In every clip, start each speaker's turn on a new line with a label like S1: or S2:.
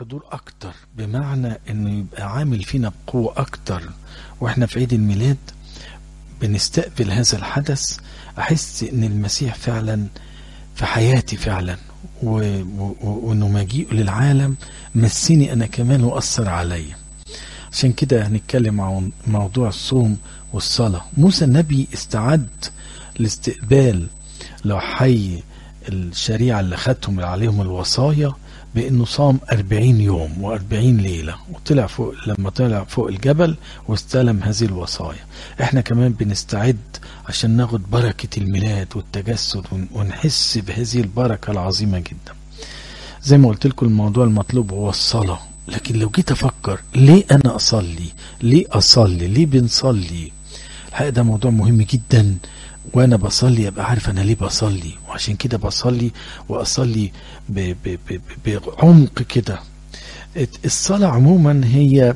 S1: حضور اكتر بمعنى انه يبقى عامل فينا بقوة اكتر واحنا في عيد الميلاد بنستقبل هذا الحدث احس ان المسيح فعلا في حياتي فعلا و- و- وانه مجيئه للعالم مسني انا كمان واثر عليا عشان كده هنتكلم عن موضوع الصوم والصلاة موسى النبي استعد لاستقبال لو حي الشريعة اللي خدتهم عليهم الوصايا بانه صام أربعين يوم وأربعين ليلة وطلع فوق لما طلع فوق الجبل واستلم هذه الوصايا احنا كمان بنستعد عشان ناخد بركة الميلاد والتجسد ون- ونحس بهذه البركة العظيمة جدا زي ما قلت لكم الموضوع المطلوب هو الصلاة لكن لو جيت افكر ليه انا اصلي ليه اصلي ليه بنصلي الحقيقة ده موضوع مهم جدا وانا بصلي ابقى عارف انا ليه بصلي وعشان كده بصلي واصلي ب- ب- ب- ب- بعمق كده الصلاة عموما هي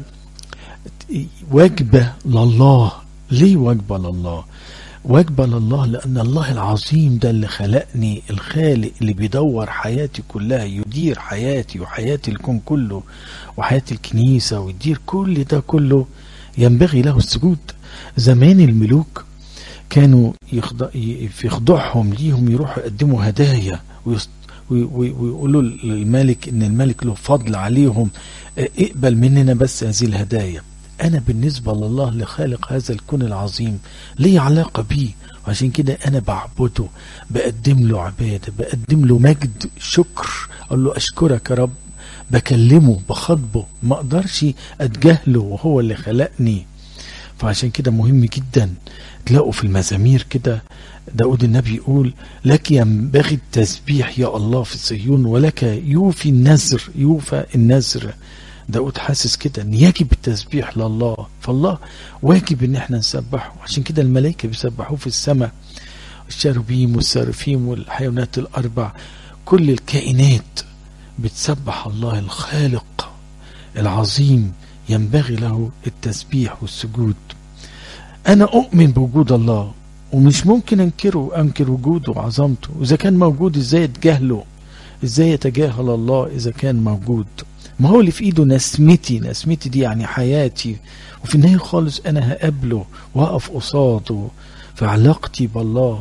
S1: وجبة لله ليه وجبة لله وجبة لله لأن الله العظيم ده اللي خلقني الخالق اللي بيدور حياتي كلها يدير حياتي وحياة الكون كله وحياة الكنيسة ويدير كل ده كله ينبغي له السجود زمان الملوك كانوا يخضع ي- في خضوعهم ليهم يروحوا يقدموا هدايا ويست- وي- وي- ويقولوا للملك ان الملك له فضل عليهم اه، اقبل مننا بس هذه الهدايا انا بالنسبة لله لخالق هذا الكون العظيم لي علاقة بيه وعشان كده انا بعبده بقدم له عبادة بقدم له مجد شكر اقول له اشكرك يا رب بكلمه بخاطبه ما اقدرش اتجاهله وهو اللي خلقني فعشان كده مهم جدا تلاقوا في المزامير كده داود النبي يقول لك ينبغي التسبيح يا الله في صهيون ولك يوفي النذر يوفى النذر داود حاسس كده ان يجب التسبيح لله فالله واجب ان احنا نسبحه عشان كده الملائكه بيسبحوه في السماء الشاروبيم والسرافيم والحيوانات الاربع كل الكائنات بتسبح الله الخالق العظيم ينبغي له التسبيح والسجود انا اؤمن بوجود الله ومش ممكن انكره انكر وجوده وعظمته واذا كان موجود ازاي اتجاهله ازاي يتجاهل الله اذا كان موجود ما هو اللي في ايده نسمتي نسمتي دي يعني حياتي وفي النهايه خالص انا هقابله واقف قصاده في علاقتي بالله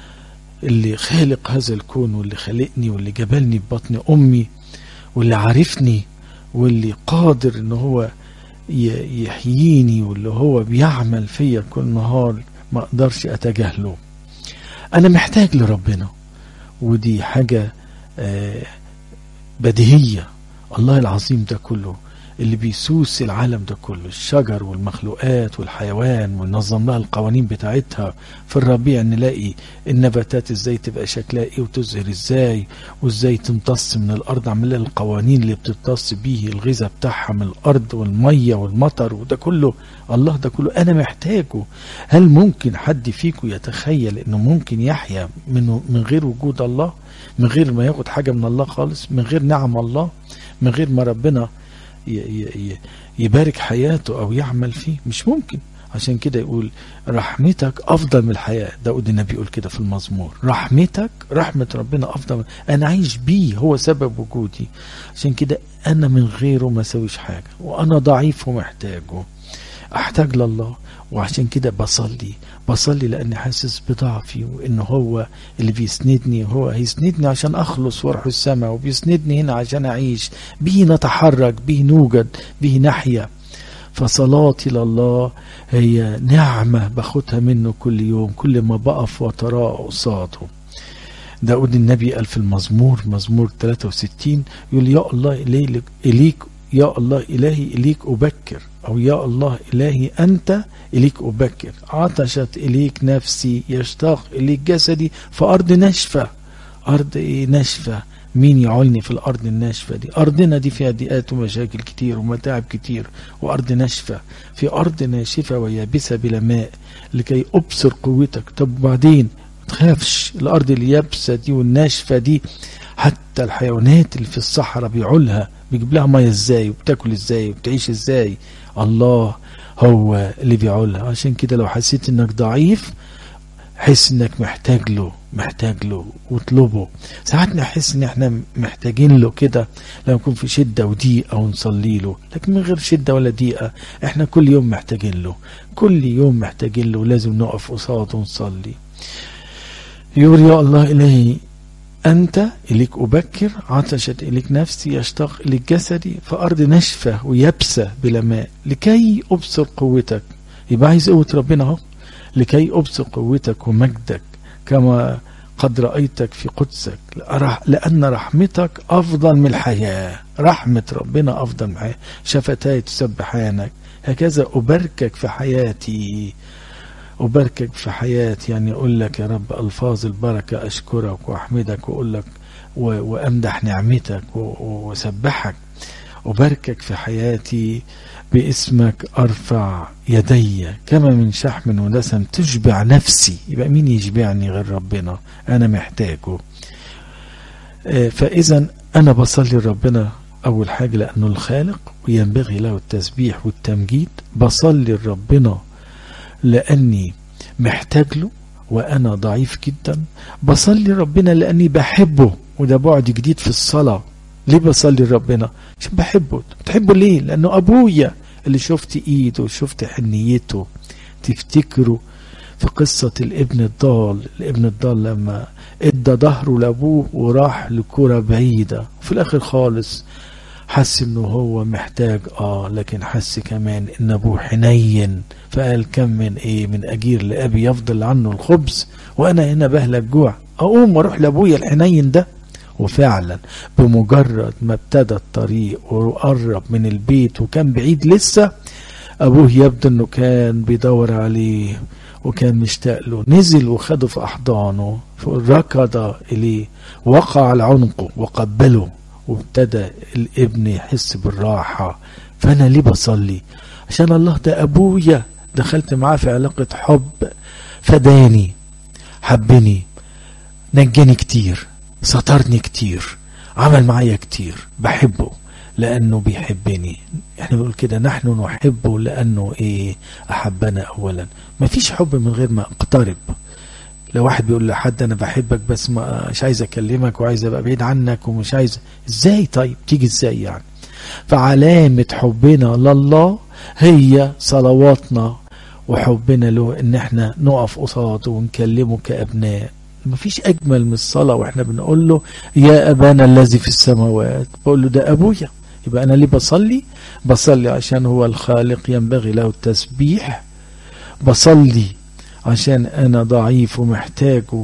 S1: اللي خالق هذا الكون واللي خلقني واللي جبلني ببطن امي واللي عارفني واللي قادر ان هو ي- يحييني واللي هو بيعمل فيا كل نهار ما اقدرش اتجاهله انا محتاج لربنا ودي حاجة آه، بديهية الله العظيم ده كله اللي بيسوس العالم ده كله الشجر والمخلوقات والحيوان وننظم لها القوانين بتاعتها في الربيع نلاقي النباتات ازاي تبقى شكلها ايه وتزهر ازاي وازاي تمتص من الارض عامل لها القوانين اللي بتمتص بيه الغذاء بتاعها من الارض والميه والمطر وده كله الله ده كله انا محتاجه هل ممكن حد فيكم يتخيل انه ممكن يحيا من من غير وجود الله من غير ما ياخد حاجه من الله خالص من غير نعم الله من غير ما ربنا ي- ي- ي- يبارك حياته او يعمل فيه مش ممكن عشان كده يقول رحمتك افضل من الحياه داود النبي يقول كده في المزمور رحمتك رحمه ربنا افضل من انا عايش بيه هو سبب وجودي عشان كده انا من غيره ما سويش حاجه وانا ضعيف ومحتاجه احتاج لله وعشان كده بصلي بصلي لاني حاسس بضعفي وان هو اللي بيسندني هو هيسندني عشان اخلص واروح السماء وبيسندني هنا عشان اعيش به نتحرك به نوجد به نحيا فصلاتي لله هي نعمة باخدها منه كل يوم كل ما بقف وتراءى قصاده داود النبي قال في المزمور مزمور 63 يقول يا الله إليك, إليك يا الله إلهي إليك أبكر أو يا الله إلهي أنت إليك أبكر عطشت إليك نفسي يشتاق إليك جسدي في أرض ناشفة أرض إيه ناشفة مين يعولني في الأرض الناشفة دي أرضنا دي فيها ضيقات ومشاكل كتير ومتاعب كتير وأرض ناشفة في أرض ناشفة ويابسة بلا ماء لكي أبصر قوتك طب وبعدين تخافش الأرض اليابسة دي والناشفة دي حتى الحيوانات اللي في الصحراء بيعولها بيجيب لها ميه ازاي وبتاكل ازاي وبتعيش ازاي الله هو اللي بيعولها عشان كده لو حسيت انك ضعيف حس انك محتاج له محتاج له واطلبه ساعات نحس ان احنا محتاجين له كده لما نكون في شدة وضيقة ونصلي له لكن من غير شدة ولا ضيقة احنا كل يوم محتاجين له كل يوم محتاجين له لازم نقف قصاده ونصلي يقول يا الله إلهي أنت إليك أبكر عطشت إليك نفسي يشتاق إليك جسدي فأرض ناشفة ويابسة بلا ماء لكي أبصر قوتك يبقى عايز قوة ربنا أهو لكي أبصر قوتك ومجدك كما قد رأيتك في قدسك لأن رحمتك أفضل من الحياة رحمة ربنا أفضل من الحياة شفتاي تسبحانك هكذا أباركك في حياتي أباركك في حياتي يعني أقول لك يا رب ألفاظ البركة أشكرك وأحمدك وأقول لك وأمدح نعمتك وأسبحك أباركك في حياتي باسمك أرفع يدي كما من شحم ودسم تشبع نفسي يبقى مين يشبعني غير ربنا أنا محتاجه فإذا أنا بصلي لربنا أول حاجة لأنه الخالق وينبغي له التسبيح والتمجيد بصلي لربنا لأني محتاج له وأنا ضعيف جدا بصلي ربنا لأني بحبه وده بعد جديد في الصلاة ليه بصلي لربنا عشان بحبه بتحبه ليه لأنه أبويا اللي شفت إيده وشفت حنيته تفتكروا في قصة الابن الضال الابن الضال لما ادى ظهره لابوه وراح لكرة بعيدة وفي الاخر خالص حس انه هو محتاج اه لكن حس كمان ان ابوه حنين فقال كم من ايه من اجير لابي يفضل عنه الخبز وانا هنا بهلك جوع اقوم واروح لابويا الحنين ده وفعلا بمجرد ما ابتدى الطريق وقرب من البيت وكان بعيد لسه ابوه يبدو انه كان بيدور عليه وكان مشتاق له نزل وخده في احضانه ركض اليه وقع على عنقه وقبله وابتدى الابن يحس بالراحة فانا ليه بصلي عشان الله ده ابويا دخلت معاه في علاقة حب فداني حبني نجاني كتير سترني كتير عمل معايا كتير بحبه لانه بيحبني احنا بنقول كده نحن نحبه لانه ايه احبنا اولا مفيش حب من غير ما اقترب لو واحد بيقول لحد انا بحبك بس ما مش عايز اكلمك وعايز ابقى بعيد عنك ومش عايز ازاي طيب تيجي ازاي يعني فعلامة حبنا لله هي صلواتنا وحبنا له ان احنا نقف قصاده ونكلمه كابناء مفيش اجمل من الصلاه واحنا بنقول له يا ابانا الذي في السماوات بقول له ده ابويا يبقى انا ليه بصلي بصلي عشان هو الخالق ينبغي له التسبيح بصلي عشان انا ضعيف ومحتاجه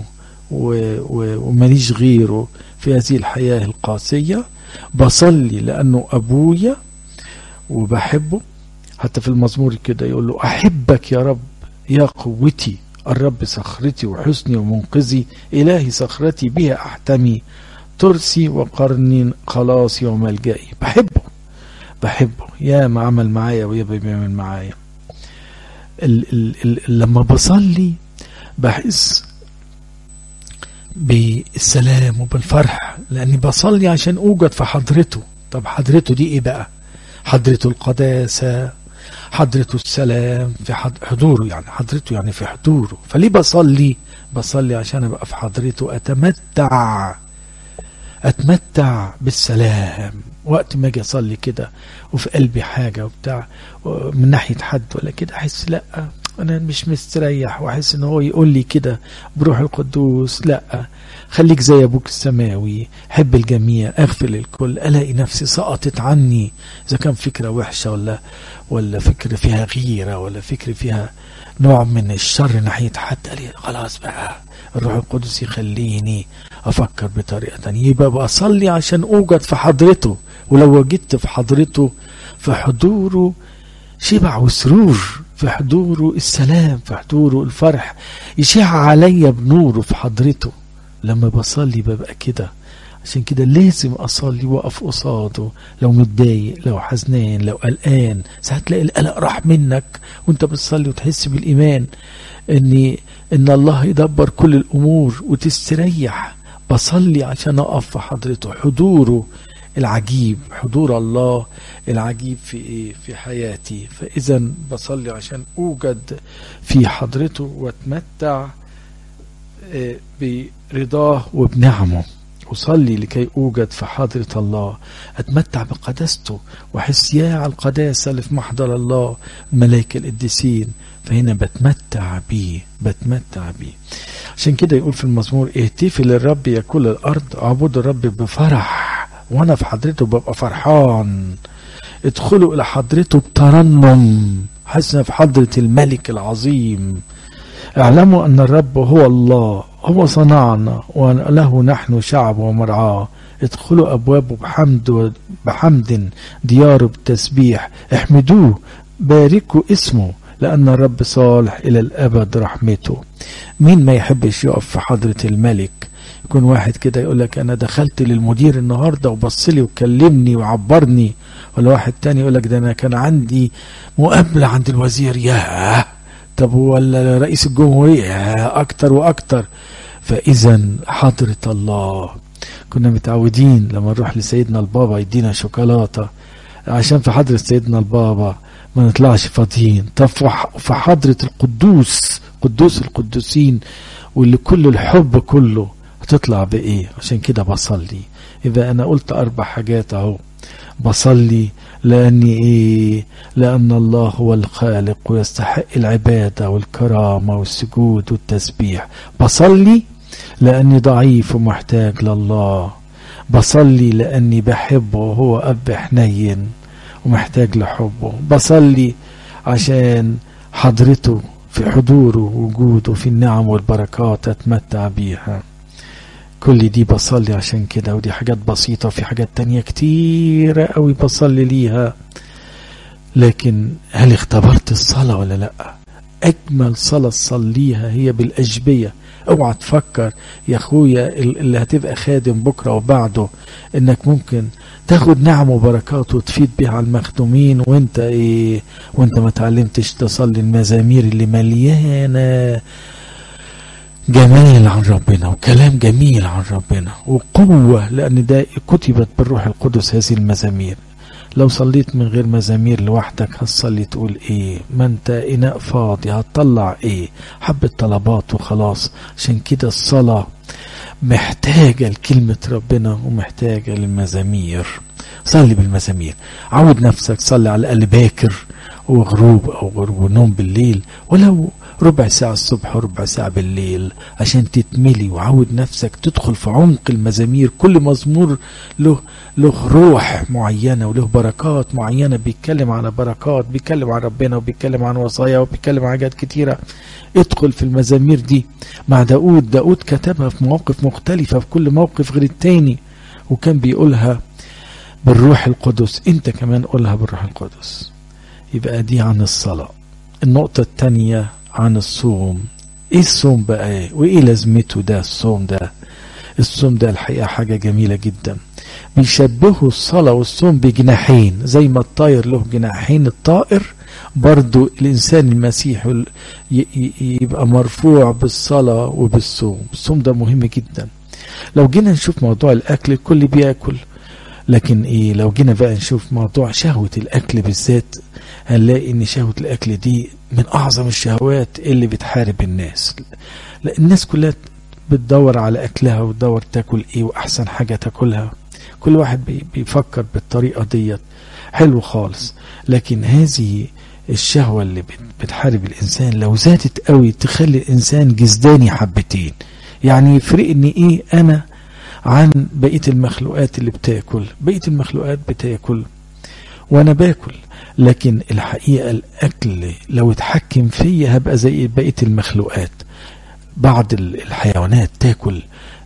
S1: وماليش غيره في هذه الحياه القاسيه بصلي لانه ابويا وبحبه حتى في المزمور كده يقول له احبك يا رب يا قوتي الرب صخرتي وحسني ومنقذي إلهي صخرتي بها أحتمي ترسي وقرني خلاصي وملجئي بحبه بحبه يا ما عمل معايا ويا بيعمل معايا ال ال ال لما بصلي بحس بالسلام وبالفرح لاني بصلي عشان اوجد في حضرته طب حضرته دي ايه بقى حضرته القداسه حضرته السلام في حضوره يعني حضرته يعني في حضوره فليه بصلي بصلي عشان ابقى في حضرته اتمتع اتمتع بالسلام وقت ما اجي اصلي كده وفي قلبي حاجه وبتاع من ناحيه حد ولا كده احس لا انا مش مستريح واحس ان هو يقول لي كده بروح القدوس لا خليك زي ابوك السماوي حب الجميع اغفر للكل الاقي نفسي سقطت عني اذا كان فكره وحشه ولا ولا فكره فيها غيره ولا فكره فيها نوع من الشر ناحيه حد قال لي خلاص بقى الروح القدس يخليني افكر بطريقه تانية يبقى بصلي عشان اوجد في حضرته ولو وجدت في حضرته في حضوره شبع وسرور في حضوره السلام في حضوره الفرح يشع عليا بنوره في حضرته لما بصلي ببقى كده عشان كده لازم اصلي واقف قصاده لو متضايق لو حزنان لو قلقان ساعات تلاقي القلق راح منك وانت بتصلي وتحس بالايمان ان ان الله يدبر كل الامور وتستريح بصلي عشان اقف في حضرته حضوره العجيب حضور الله العجيب في ايه في حياتي فاذا بصلي عشان اوجد في حضرته واتمتع برضاه وبنعمه أصلي لكي أوجد في حضرة الله أتمتع بقداسته وأحس يا على القداسة اللي في محضر الله الملائكة القديسين فهنا بتمتع بيه بتمتع بيه عشان كده يقول في المزمور اهتفي للرب يا كل الأرض اعبدوا الرب بفرح وأنا في حضرته ببقى فرحان ادخلوا إلى حضرته بترنم حسنا في حضرة الملك العظيم اعلموا أن الرب هو الله هو صنعنا وله نحن شعب ومرعاه ادخلوا أبوابه بحمد بحمد دياره بتسبيح احمدوه باركوا اسمه لأن الرب صالح إلى الأبد رحمته مين ما يحبش يقف في حضرة الملك يكون واحد كده يقول لك أنا دخلت للمدير النهاردة وبص لي وكلمني وعبرني ولا واحد تاني يقول لك ده أنا كان عندي مقابلة عند الوزير ياه طب ولا رئيس الجمهورية أكتر وأكتر فإذا حضرة الله كنا متعودين لما نروح لسيدنا البابا يدينا شوكولاتة عشان في حضرة سيدنا البابا ما نطلعش فاضيين طب في حضرة القدوس قدوس القدوسين واللي كل الحب كله هتطلع بإيه عشان كده بصلي إذا أنا قلت أربع حاجات أهو بصلي لأني إيه لأن الله هو الخالق ويستحق العبادة والكرامة والسجود والتسبيح بصلي لأني ضعيف ومحتاج لله بصلي لأني بحبه وهو أب حنين ومحتاج لحبه بصلي عشان حضرته في حضوره ووجوده في النعم والبركات أتمتع بيها كل دي بصلي عشان كده ودي حاجات بسيطة في حاجات تانية كتيرة قوي بصلي ليها لكن هل اختبرت الصلاة ولا لا أجمل صلاة تصليها هي بالأجبية اوعى تفكر يا اخويا اللي هتبقى خادم بكرة وبعده انك ممكن تاخد نعم وبركات وتفيد بيها على المخدومين وانت ايه وانت ما تعلمتش تصلي المزامير اللي مليانه جمال عن ربنا وكلام جميل عن ربنا وقوة لأن ده كتبت بالروح القدس هذه المزامير لو صليت من غير مزامير لوحدك هتصلي تقول ايه ما انت اناء فاضي هتطلع ايه حبة طلبات وخلاص عشان كده الصلاة محتاجة لكلمة ربنا ومحتاجة للمزامير صلي بالمزامير عود نفسك صلي على الأقل باكر وغروب أو غروب ونوم بالليل ولو ربع ساعة الصبح وربع ساعة بالليل عشان تتملي وعود نفسك تدخل في عمق المزامير كل مزمور له له روح معينة وله بركات معينة بيتكلم عن بركات بيتكلم عن ربنا وبيتكلم عن وصايا وبيتكلم عن حاجات كتيرة ادخل في المزامير دي مع داود داود كتبها في مواقف مختلفة في كل موقف غير التاني وكان بيقولها بالروح القدس انت كمان قولها بالروح القدس يبقى دي عن الصلاة النقطة التانية عن الصوم ايه الصوم بقى ايه وايه لازمته ده الصوم ده الصوم ده الحقيقة حاجة جميلة جدا بيشبهوا الصلاة والصوم بجناحين زي ما الطائر له جناحين الطائر برضو الإنسان المسيحي يبقى مرفوع بالصلاة وبالصوم الصوم ده مهم جدا لو جينا نشوف موضوع الأكل الكل بياكل لكن ايه لو جينا بقى نشوف موضوع شهوة الأكل بالذات هنلاقي ان شهوة الأكل دي من أعظم الشهوات اللي بتحارب الناس لا الناس كلها بتدور على أكلها وتدور تاكل ايه وأحسن حاجة تاكلها كل واحد بيفكر بالطريقة ديت حلو خالص لكن هذه الشهوة اللي بتحارب الإنسان لو زادت قوي تخلي الإنسان جزداني حبتين يعني يفرق إن إيه أنا عن بقية المخلوقات اللي بتاكل بقية المخلوقات بتاكل وأنا باكل لكن الحقيقة الأكل لو اتحكم فيا هبقى زي بقية المخلوقات بعض الحيوانات تاكل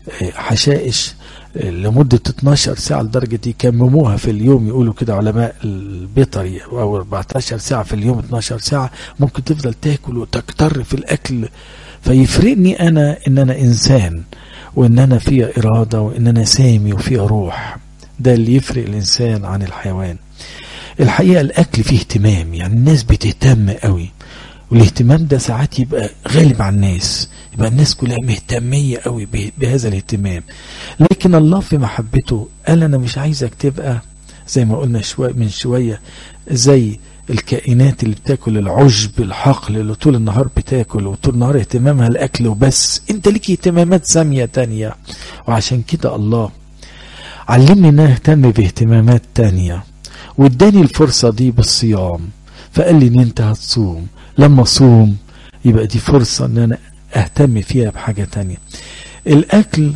S1: حشائش لمدة 12 ساعة لدرجة يكمموها في اليوم يقولوا كده علماء البيطري أو 14 ساعة في اليوم 12 ساعة ممكن تفضل تاكل وتكتر في الأكل فيفرقني أنا إن أنا إنسان وإن أنا فيها إرادة وإن أنا سامي وفيها روح ده اللي يفرق الإنسان عن الحيوان الحقيقة الأكل فيه اهتمام يعني الناس بتهتم قوي والاهتمام ده ساعات يبقى غالب على الناس يبقى الناس كلها مهتمية قوي بهذا الاهتمام لكن الله في محبته قال أنا مش عايزك تبقى زي ما قلنا شوي من شوية زي الكائنات اللي بتاكل العشب الحقل اللي طول النهار بتاكل وطول النهار اهتمامها الاكل وبس انت ليك اهتمامات سامية تانية وعشان كده الله علمني ان اهتم باهتمامات تانية واداني الفرصة دي بالصيام فقال لي ان انت هتصوم لما اصوم يبقى دي فرصة ان انا اهتم فيها بحاجة تانية الاكل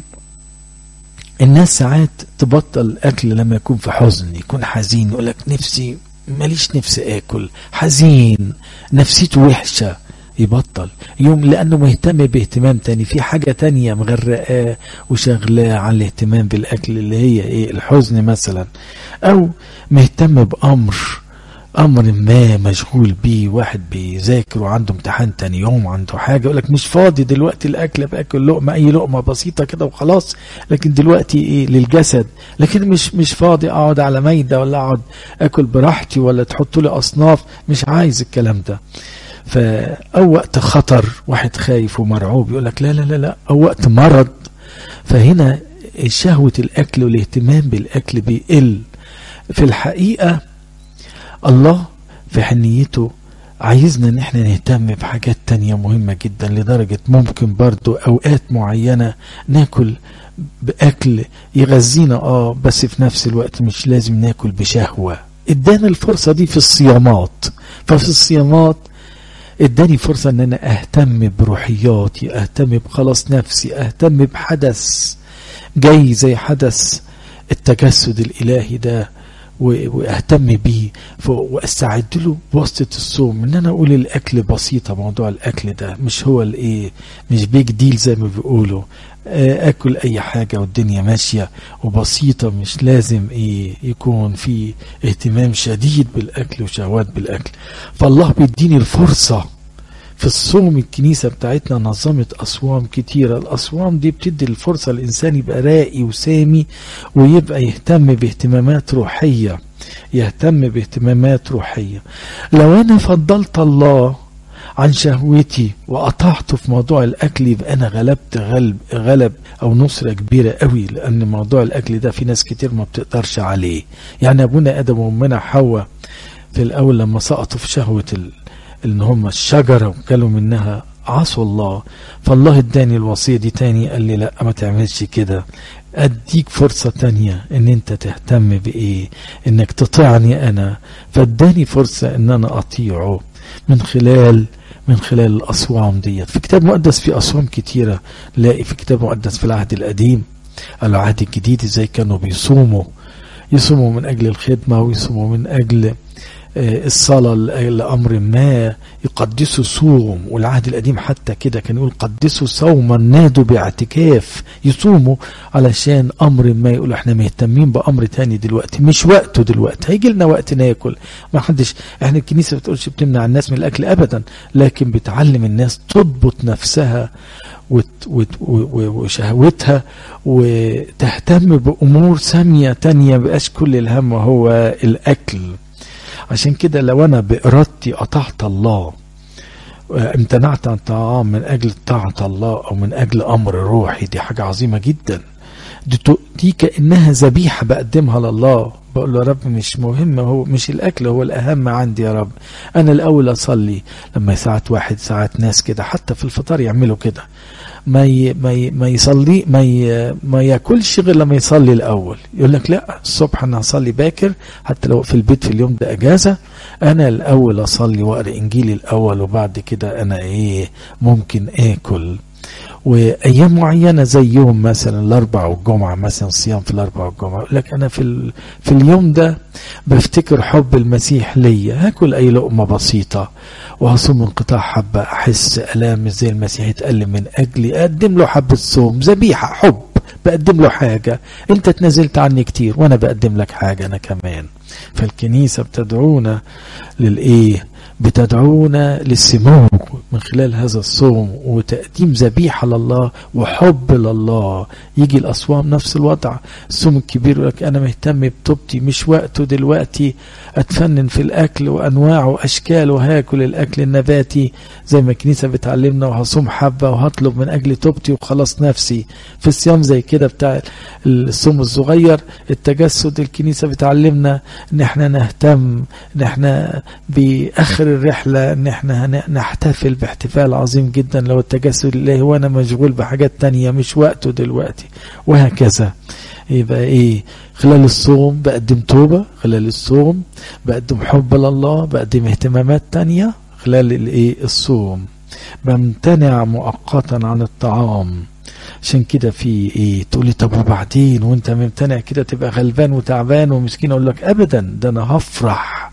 S1: الناس ساعات تبطل الاكل لما يكون في حزن يكون حزين يقول لك نفسي ماليش نفسي اكل حزين نفسيته وحشه يبطل يوم لانه مهتم باهتمام تاني في حاجه تانية مغرقاه وشغلاه عن الاهتمام بالاكل اللي هي ايه الحزن مثلا او مهتم بامر امر ما مشغول بيه واحد بيذاكر وعنده امتحان تاني يوم عنده حاجه يقول لك مش فاضي دلوقتي الاكل باكل لقمه اي لقمه بسيطه كده وخلاص لكن دلوقتي ايه للجسد لكن مش مش فاضي اقعد على ميده ولا اقعد اكل براحتي ولا تحطوا لي اصناف مش عايز الكلام ده فأو وقت خطر واحد خايف ومرعوب يقول لك لا لا لا لا أو وقت مرض فهنا شهوة الأكل والاهتمام بالأكل بيقل في الحقيقة الله في حنيته عايزنا ان احنا نهتم بحاجات تانية مهمة جدا لدرجة ممكن برضو اوقات معينة ناكل باكل يغذينا اه بس في نفس الوقت مش لازم ناكل بشهوة ادانا الفرصة دي في الصيامات ففي الصيامات اداني فرصة ان انا اهتم بروحياتي اهتم بخلاص نفسي اهتم بحدث جاي زي حدث التجسد الالهي ده واهتم بيه واستعد له بواسطه الصوم ان انا اقول الاكل بسيطه موضوع الاكل ده مش هو الايه مش بيج ديل زي ما بيقولوا اكل اي حاجه والدنيا ماشيه وبسيطه مش لازم ايه يكون في اهتمام شديد بالاكل وشهوات بالاكل فالله بيديني الفرصه في الصوم الكنيسة بتاعتنا نظمت أصوام كتيرة الأصوام دي بتدي الفرصة الإنسان يبقى راقي وسامي ويبقى يهتم باهتمامات روحية يهتم باهتمامات روحية لو أنا فضلت الله عن شهوتي وقطعته في موضوع الأكل يبقى أنا غلبت غلب غلب أو نصرة كبيرة قوي لأن موضوع الأكل ده في ناس كتير ما بتقدرش عليه يعني أبونا آدم وأمنا حواء في الأول لما سقطوا في شهوة ال ان هم الشجره وكلوا منها عصوا الله فالله اداني الوصيه دي تاني قال لي لا ما تعملش كده اديك فرصه تانية ان انت تهتم بايه انك تطيعني انا فاداني فرصه ان انا اطيعه من خلال من خلال الاصوام ديت في كتاب مقدس في اصوام كتيره لاقي في كتاب مقدس في العهد القديم العهد الجديد ازاي كانوا بيصوموا يصوموا من اجل الخدمه ويصوموا من اجل الصلاة لأمر ما يقدسوا صوم والعهد القديم حتى كده كان يقول قدسوا صوما نادوا باعتكاف يصوموا علشان أمر ما يقولوا احنا مهتمين بأمر تاني دلوقتي مش وقته دلوقتي هيجي لنا وقت ناكل ما حدش احنا الكنيسة بتقولش بتمنع الناس من الأكل أبدا لكن بتعلم الناس تضبط نفسها وشهوتها وتهتم بأمور سامية تانية بقاش كل الهم هو الأكل عشان كده لو انا بارادتي قطعت الله امتنعت عن طعام من اجل طاعة الله او من اجل امر روحي دي حاجة عظيمة جدا دي, دي كانها ذبيحة بقدمها لله بقول له يا رب مش مهم هو مش الاكل هو الاهم عندي يا رب انا الاول اصلي لما ساعات واحد ساعات ناس كده حتى في الفطار يعملوا كده ما ي... ما ي... ما يصلي ما ي... ما ياكلش غير لما يصلي الاول يقول لك لا الصبح انا هصلي باكر حتى لو في البيت في اليوم ده اجازه انا الاول اصلي واقرا انجيلي الاول وبعد كده انا ايه ممكن اكل وايام معينه زي يوم مثلا الاربع والجمعه مثلا صيام في الاربع والجمعه يقول لك انا في ال... في اليوم ده بفتكر حب المسيح ليا هاكل اي لقمه بسيطه وهصوم انقطاع حبه احس الام زي المسيح يتالم من اجلي اقدم له حبه صوم ذبيحه حب بقدم له حاجه انت تنازلت عني كتير وانا بقدم لك حاجه انا كمان فالكنيسه بتدعونا للايه بتدعونا للسمو من خلال هذا الصوم وتقديم ذبيحة لله وحب لله يجي الأصوام نفس الوضع الصوم الكبير يقول لك أنا مهتم بتوبتي مش وقته دلوقتي أتفنن في الأكل وأنواعه وأشكاله وهاكل الأكل النباتي زي ما الكنيسة بتعلمنا وهصوم حبة وهطلب من أجل توبتي وخلاص نفسي في الصيام زي كده بتاع الصوم الصغير التجسد الكنيسة بتعلمنا ان احنا نهتم ان احنا باخر الرحلة ان احنا نحتفل باحتفال عظيم جدا لو التجسد الله وانا مشغول بحاجات تانية مش وقته دلوقتي وهكذا يبقى ايه خلال الصوم بقدم توبة خلال الصوم بقدم حب لله بقدم اهتمامات تانية خلال الايه الصوم بمتنع مؤقتا عن الطعام عشان كده في ايه تقول لي طب وبعدين وانت ممتنع كده تبقى غلبان وتعبان ومسكين اقول لك ابدا ده انا هفرح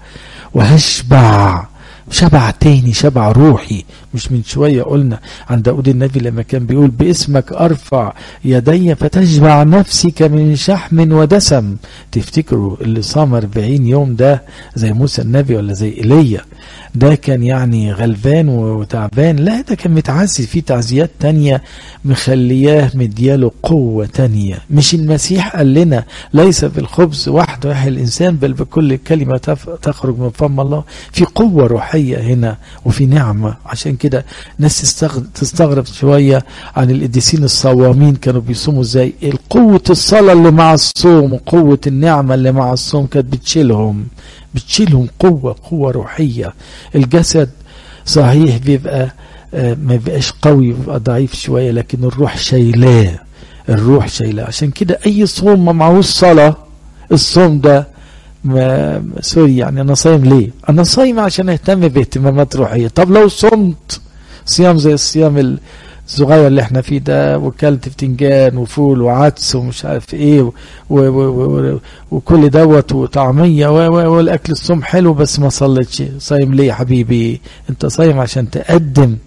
S1: وهشبع شبع تاني شبع روحي مش من شوية قلنا عن داود النبي لما كان بيقول باسمك أرفع يدي فتشبع نفسي كمن شحم ودسم تفتكروا اللي صام 40 يوم ده زي موسى النبي ولا زي إيليا ده كان يعني غلبان وتعبان لا ده كان متعزي في تعزيات تانية مخلياه مدياله قوة تانية مش المسيح قال لنا ليس بالخبز وحده يحيى الإنسان بل بكل كلمة تخرج من فم الله في قوة روحية هنا وفي نعمة عشان كده ناس تستغرب شوية عن القديسين الصوامين كانوا بيصوموا ازاي القوة الصلاة اللي مع الصوم وقوة النعمة اللي مع الصوم كانت بتشيلهم بتشيلهم قوة قوة روحية الجسد صحيح بيبقى آه ما بيبقاش قوي بيبقى ضعيف شوية لكن الروح شايلاه الروح شايلاه عشان كده أي صوم ما معهوش صلاة الصوم ده ما سوري يعني أنا صايم ليه؟ أنا صايم عشان أهتم باهتمامات روحية طب لو صمت صيام زي الصيام الصغير اللي احنا فيه ده وكلت بتنجان وفول وعدس ومش عارف ايه و و و وكل دوت وطعميه والاكل الصوم حلو بس ما صليتش صايم ليه يا حبيبي انت صايم عشان تقدم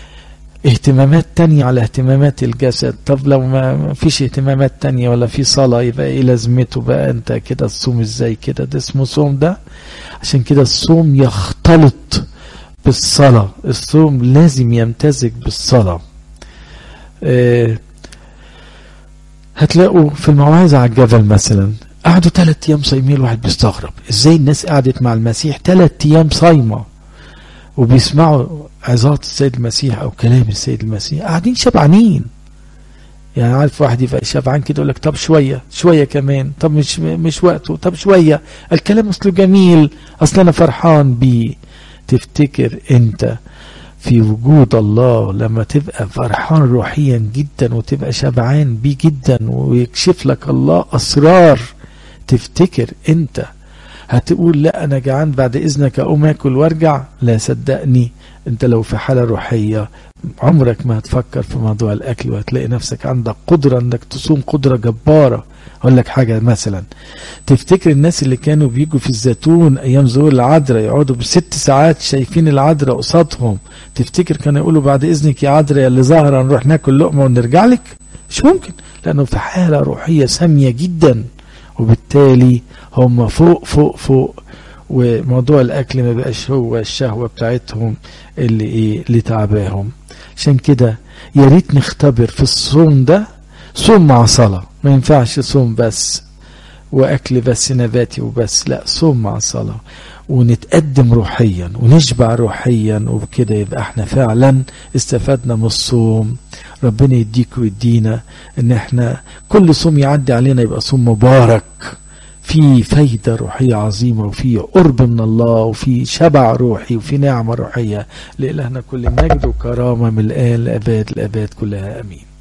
S1: اهتمامات تانية على اهتمامات الجسد طب لو ما فيش اهتمامات تانية ولا في صلاة يبقى ايه لازمته بقى انت كده الصوم ازاي كده ده اسمه صوم ده عشان كده الصوم يختلط بالصلاة الصوم لازم يمتزج بالصلاة اه هتلاقوا في المواعظ على الجبل مثلا قعدوا ثلاث ايام صايمين الواحد بيستغرب ازاي الناس قعدت مع المسيح ثلاث ايام صايمه وبيسمعوا عظات السيد المسيح او كلام السيد المسيح قاعدين شبعانين يعني عارف واحد يبقى شبعان كده يقول لك طب شويه شويه كمان طب مش مش وقته طب شويه الكلام اصله جميل اصل انا فرحان بيه تفتكر انت في وجود الله لما تبقى فرحان روحيا جدا وتبقى شبعان بيه جدا ويكشف لك الله اسرار تفتكر انت هتقول لا انا جعان بعد اذنك اقوم اكل وارجع لا صدقني انت لو في حاله روحيه عمرك ما هتفكر في موضوع الاكل وهتلاقي نفسك عندك قدره انك تصوم قدره جباره اقول لك حاجه مثلا تفتكر الناس اللي كانوا بيجوا في الزيتون ايام ظهور العذراء يقعدوا بست ساعات شايفين العذراء قصادهم تفتكر كانوا يقولوا بعد اذنك يا عذراء يا اللي ظاهره نروح ناكل لقمه ونرجع لك مش ممكن لانه في حاله روحيه ساميه جدا وبالتالي هم فوق فوق فوق وموضوع الاكل ما بقاش هو الشهوه بتاعتهم اللي ايه اللي تعباهم عشان كده يا ريت نختبر في الصوم ده صوم مع صلاه ما ينفعش صوم بس واكل بس نباتي وبس لا صوم مع صلاه ونتقدم روحيا ونشبع روحيا وبكده يبقى احنا فعلا استفدنا من الصوم ربنا يديك ويدينا ان احنا كل صوم يعدي علينا يبقى صوم مبارك في فايدة روحية عظيمة وفي قرب من الله وفي شبع روحي وفي نعمة روحية لإلهنا كل مجد وكرامة من الآن لأباد الأباد كلها أمين